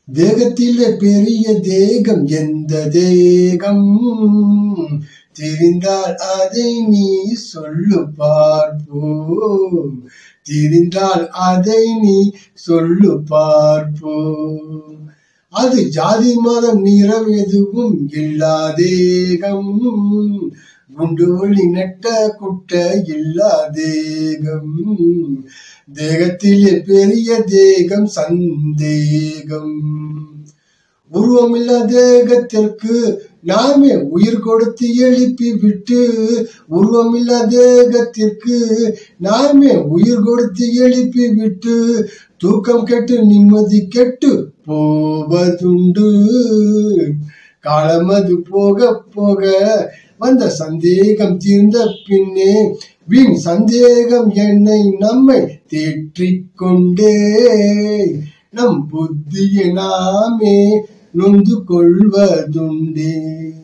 தேகத்திலே பெரிய தேகம் எந்த தேகம் தெரிந்தால் அதை நீ சொல்லு பார்ப்போம் தெரிந்தால் அதை நீ சொல்லு பார்ப்போம் அது ஜாதி மதம் நிறம் எதுவும் இல்லா தேகம் குண்டு ஒளி நட்ட குட்ட இல்லா தேகம் தேகத்திலே பெரிய தேகம் சந்தேகம் உருவமில்லா தேகத்திற்கு நாமே உயிர் கொடுத்து எழுப்பி விட்டு உருவமில்லா தேகத்திற்கு நாமே உயிர் கொடுத்து எழுப்பி விட்டு தூக்கம் கெட்டு நிம்மதி கெட்டு போவதுண்டு காலமது போக போக வந்த சந்தேகம் தீர்ந்த பின்னே வீண் சந்தேகம் என்னை நம்மை தேற்றிக் கொண்டே நம் புத்தியை நாமே நொந்து கொள்வதுண்டே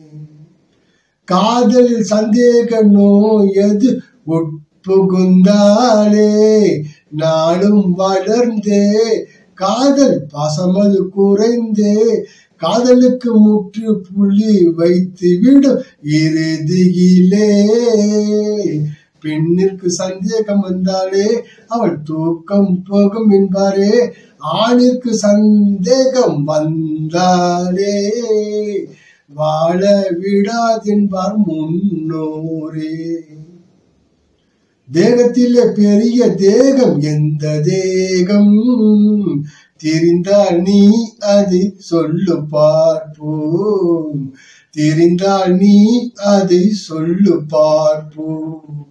காதலில் சந்தேக நோயது உட்புகுந்தாலே நாளும் வளர்ந்தே காதல் பாசமது குறைந்தே காதலுக்கு முற்று புள்ளி வைத்து விடும் இறுதியிலே பெண்ணிற்கு சந்தேகம் வந்தாலே அவள் தூக்கம் போகும் என்பாரே ஆணிற்கு சந்தேகம் வந்தாலே வாழ விடாதென்பார் முன்னோரே தேகத்திலே பெரிய தேகம் எந்த தேகம் தெரிந்தால் நீ அதை சொல்லு பார்ப்போம் தெரிந்தால் நீ அதை சொல்லு பார்ப்போம்